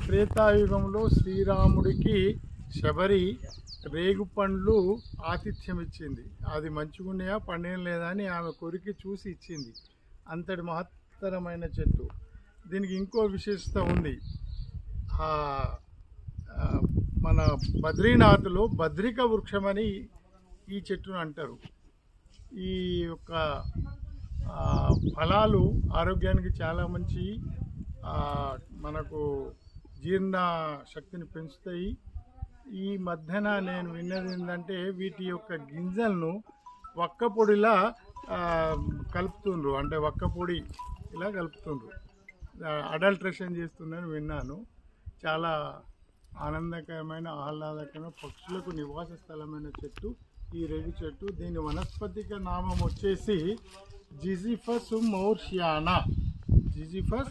త్రేతాయుగంలో శ్రీరాముడికి శబరి రేగు పండ్లు ఆతిథ్యం ఇచ్చింది అది మంచిగున్నాయా పండేం లేదా అని ఆమె కొరికి చూసి ఇచ్చింది అంతటి మహత్తరమైన చెట్టు దీనికి ఇంకో విశేషత ఉంది ఆ, ఆ, మన బద్రీనాథ్లో బద్రిక వృక్షమని ఈ చెట్టును అంటారు ఈ యొక్క ఆ, ఫలాలు ఆరోగ్యానికి చాలా మంచి ఆ, మనకు జీర్ణ శక్తిని పెంచుతాయి ఈ మధ్యన నేను విన్నది ఏంటంటే వీటి యొక్క గింజలను వక్క పొడిలా ఆ, కలుపుతుండ్రు అంటే వక్క పొడి ఇలా కలుపుతుండ్రు అడల్ట్రేషన్ చేస్తుందని విన్నాను చాలా ఆనందకరమైన ఆహ్లాదకరమైన పక్షులకు నివాస స్థలమైన చెట్టు ఈ రేగు చెట్టు దీని వనస్పతిక నామం వచ్చేసి జిజిఫస్ మౌర్షియానా జిజిఫస్